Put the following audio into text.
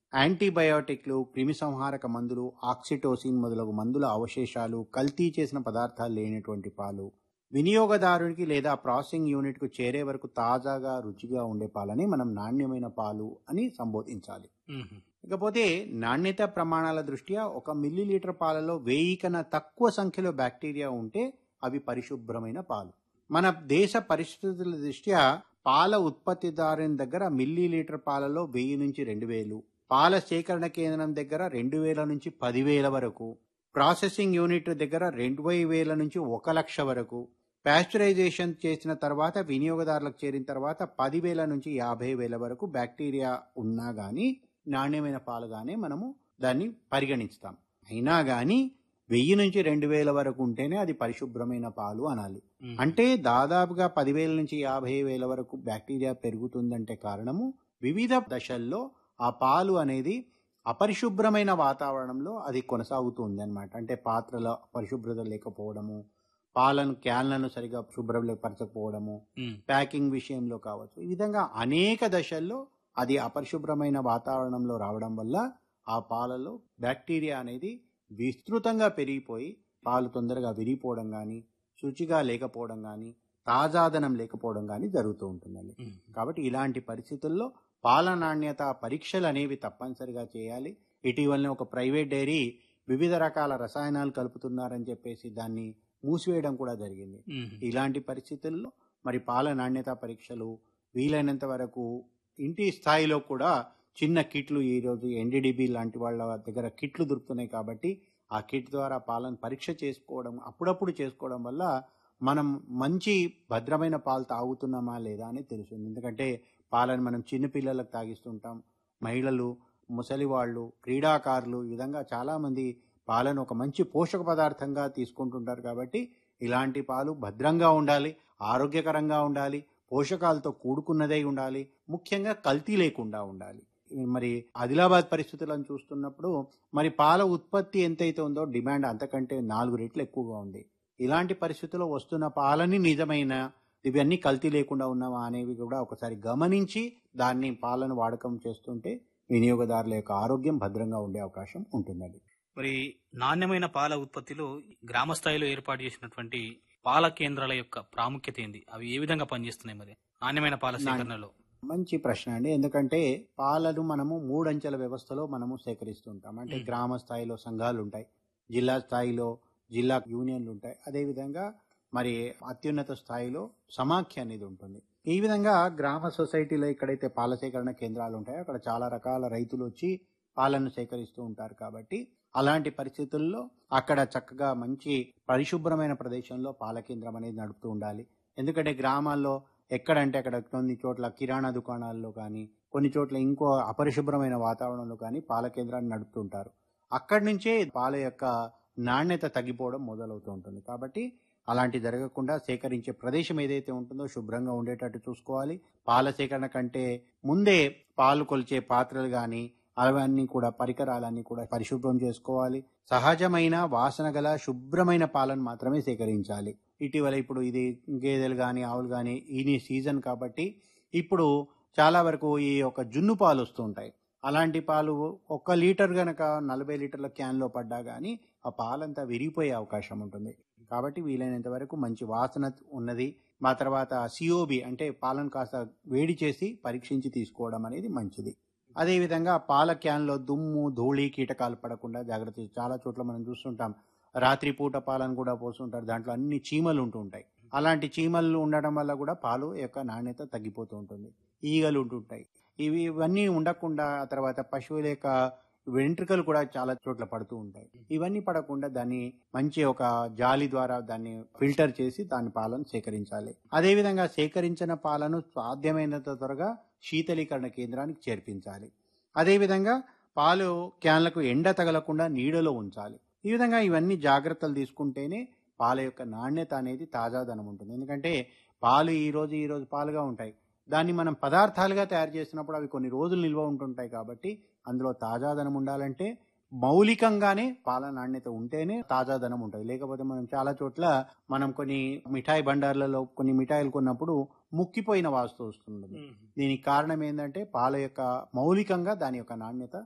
యాంటీబయోటిక్లు క్రిమిసంహారక మందులు ఆక్సిటోసిన్ మొదలగు మందుల అవశేషాలు కల్తీ చేసిన పదార్థాలు లేనటువంటి పాలు వినియోగదారునికి లేదా ప్రాసెసింగ్ యూనిట్కు చేరే వరకు తాజాగా రుచిగా ఉండే పాలని మనం నాణ్యమైన పాలు అని సంబోధించాలి ఇకపోతే నాణ్యత ప్రమాణాల దృష్ట్యా ఒక మిల్లీ లీటర్ పాలలో వెయ్యి కన్నా తక్కువ సంఖ్యలో బ్యాక్టీరియా ఉంటే అవి పరిశుభ్రమైన పాలు మన దేశ పరిస్థితుల దృష్ట్యా పాల ఉత్పత్తిదారుని దగ్గర మిల్లీ లీటర్ పాలలో వెయ్యి నుంచి రెండు వేలు పాల సేకరణ కేంద్రం దగ్గర రెండు వేల నుంచి పదివేల వరకు ప్రాసెసింగ్ యూనిట్ దగ్గర రెండు వేల నుంచి ఒక లక్ష వరకు పాస్చరైజేషన్ చేసిన తర్వాత వినియోగదారులకు చేరిన తర్వాత పదివేల నుంచి యాభై వేల వరకు బ్యాక్టీరియా ఉన్నా గానీ నాణ్యమైన పాలుగానే మనము దాన్ని పరిగణిస్తాం అయినా గాని వెయ్యి నుంచి రెండు వేల వరకు ఉంటేనే అది పరిశుభ్రమైన పాలు అనాలి అంటే దాదాపుగా పదివేల నుంచి యాభై వేల వరకు బ్యాక్టీరియా పెరుగుతుందంటే కారణము వివిధ దశల్లో ఆ పాలు అనేది అపరిశుభ్రమైన వాతావరణంలో అది కొనసాగుతుంది అనమాట అంటే పాత్రల పరిశుభ్రత లేకపోవడము పాలను క్యాన్లను సరిగా శుభ్రపరచకపోవడము ప్యాకింగ్ విషయంలో కావచ్చు ఈ విధంగా అనేక దశల్లో అది అపరిశుభ్రమైన వాతావరణంలో రావడం వల్ల ఆ పాలలో బ్యాక్టీరియా అనేది విస్తృతంగా పెరిగిపోయి పాలు తొందరగా విరిగిపోవడం కానీ శుచిగా లేకపోవడం కానీ తాజాదనం లేకపోవడం కానీ జరుగుతూ ఉంటుందండి కాబట్టి ఇలాంటి పరిస్థితుల్లో పాల నాణ్యత పరీక్షలు అనేవి తప్పనిసరిగా చేయాలి ఇటీవలనే ఒక ప్రైవేట్ డైరీ వివిధ రకాల రసాయనాలు కలుపుతున్నారని చెప్పేసి దాన్ని మూసివేయడం కూడా జరిగింది ఇలాంటి పరిస్థితుల్లో మరి పాల నాణ్యత పరీక్షలు వీలైనంత వరకు ఇంటి స్థాయిలో కూడా చిన్న కిట్లు ఈరోజు ఎన్డీడీబీ లాంటి వాళ్ళ దగ్గర కిట్లు దొరుకుతున్నాయి కాబట్టి ఆ కిట్ ద్వారా పాలను పరీక్ష చేసుకోవడం అప్పుడప్పుడు చేసుకోవడం వల్ల మనం మంచి భద్రమైన పాలు తాగుతున్నామా లేదా అని తెలుస్తుంది ఎందుకంటే పాలను మనం చిన్నపిల్లలకు తాగిస్తుంటాం మహిళలు ముసలి వాళ్ళు క్రీడాకారులు ఈ విధంగా చాలామంది పాలను ఒక మంచి పోషక పదార్థంగా తీసుకుంటుంటారు కాబట్టి ఇలాంటి పాలు భద్రంగా ఉండాలి ఆరోగ్యకరంగా ఉండాలి పోషకాలతో కూడుకున్నదై ఉండాలి ముఖ్యంగా కల్తీ లేకుండా ఉండాలి మరి ఆదిలాబాద్ పరిస్థితులను చూస్తున్నప్పుడు మరి పాల ఉత్పత్తి ఎంతైతే ఉందో డిమాండ్ అంతకంటే నాలుగు రెట్లు ఎక్కువగా ఉంది ఇలాంటి పరిస్థితుల్లో వస్తున్న పాలని నిజమైన ఇవన్నీ కల్తీ లేకుండా ఉన్నావా అనేవి కూడా ఒకసారి గమనించి దాన్ని పాలను వాడకం చేస్తుంటే వినియోగదారుల యొక్క ఆరోగ్యం భద్రంగా ఉండే అవకాశం ఉంటుందండి మరి నాణ్యమైన పాల ఉత్పత్తిలో గ్రామ స్థాయిలో ఏర్పాటు చేసినటువంటి పాల కేంద్రాల యొక్క ప్రాముఖ్యత ఏంది అవి ఏ విధంగా పనిచేస్తున్నాయి మరి నాణ్యమైన పాల సేకరణలో మంచి ప్రశ్న అండి ఎందుకంటే పాలను మనము మూడంచెల వ్యవస్థలో మనము సేకరిస్తుంటాం అంటే మ్మ్. గ్రామ స్థాయిలో సంఘాలు ఉంటాయి జిల్లా స్థాయిలో జిల్లా యూనియన్లు ఉంటాయి అదేవిధంగా మరి అత్యున్నత స్థాయిలో సమాఖ్య అనేది ఉంటుంది ఈ విధంగా గ్రామ సొసైటీలో ఎక్కడైతే పాల సేకరణ కేంద్రాలు ఉంటాయో అక్కడ చాలా రకాల రైతులు వచ్చి పాలను సేకరిస్తూ ఉంటారు కాబట్టి అలాంటి పరిస్థితుల్లో అక్కడ చక్కగా మంచి పరిశుభ్రమైన ప్రదేశంలో పాల కేంద్రం అనేది నడుపుతూ ఉండాలి ఎందుకంటే గ్రామాల్లో ఎక్కడంటే అక్కడ కొన్ని చోట్ల కిరాణా దుకాణాల్లో కానీ కొన్ని చోట్ల ఇంకో అపరిశుభ్రమైన వాతావరణంలో కానీ పాల కేంద్రాన్ని నడుపుతుంటారు అక్కడి నుంచే పాల యొక్క నాణ్యత తగ్గిపోవడం మొదలవుతూ ఉంటుంది కాబట్టి అలాంటి జరగకుండా సేకరించే ప్రదేశం ఏదైతే ఉంటుందో శుభ్రంగా ఉండేటట్టు చూసుకోవాలి పాల సేకరణ కంటే ముందే పాలు కొలిచే పాత్రలు కానీ అవన్నీ కూడా పరికరాలన్నీ కూడా పరిశుభ్రం చేసుకోవాలి సహజమైన వాసన గల శుభ్రమైన పాలను మాత్రమే సేకరించాలి ఇటీవల ఇప్పుడు ఇది గేదెలు కానీ ఆవులు కానీ ఈ సీజన్ కాబట్టి ఇప్పుడు చాలా వరకు ఈ యొక్క జున్ను పాలు వస్తుంటాయి అలాంటి పాలు ఒక లీటర్ గనక నలభై లీటర్ల క్యాన్లో పడ్డా కానీ ఆ పాలంతా విరిగిపోయే అవకాశం ఉంటుంది కాబట్టి వీలైనంత వరకు మంచి వాసన ఉన్నది మా తర్వాత సిఓబి అంటే పాలను కాస్త వేడి చేసి పరీక్షించి తీసుకోవడం అనేది మంచిది అదేవిధంగా పాల క్యాన్లో దుమ్ము ధూళి కీటకాలు పడకుండా జాగ్రత్త చాలా చోట్ల మనం చూస్తుంటాం రాత్రిపూట పాలను కూడా పోస్తుంటారు దాంట్లో అన్ని చీమలు ఉంటుంటాయి అలాంటి చీమలు ఉండడం వల్ల కూడా పాలు యొక్క నాణ్యత తగ్గిపోతూ ఉంటుంది ఈగలు ఉంటుంటాయి ఇవి ఇవన్నీ ఉండకుండా ఆ తర్వాత పశువుల యొక్క వెంట్రుకలు కూడా చాలా చోట్ల పడుతూ ఉంటాయి ఇవన్నీ పడకుండా దాన్ని మంచి ఒక జాలి ద్వారా దాన్ని ఫిల్టర్ చేసి దాని పాలను సేకరించాలి అదేవిధంగా సేకరించిన పాలను సాధ్యమైనంత త్వరగా శీతలీకరణ కేంద్రానికి చేర్పించాలి అదేవిధంగా పాలు క్యాన్లకు ఎండ తగలకుండా నీడలో ఉంచాలి ఈ విధంగా ఇవన్నీ జాగ్రత్తలు తీసుకుంటేనే పాల యొక్క నాణ్యత అనేది తాజాదనం ఉంటుంది ఎందుకంటే పాలు ఈ రోజు ఈ రోజు పాలుగా ఉంటాయి దాన్ని మనం పదార్థాలుగా తయారు చేసినప్పుడు అవి కొన్ని రోజులు నిల్వ ఉంటుంటాయి కాబట్టి అందులో తాజాదనం ఉండాలంటే మౌలికంగానే పాల నాణ్యత ఉంటేనే తాజాదనం ఉంటుంది లేకపోతే మనం చాలా చోట్ల మనం కొన్ని మిఠాయి బండార్లలో కొన్ని మిఠాయిలు కొన్నప్పుడు ముక్కిపోయిన వాస్తు వస్తుంది దీనికి కారణం ఏంటంటే పాల యొక్క మౌలికంగా దాని యొక్క నాణ్యత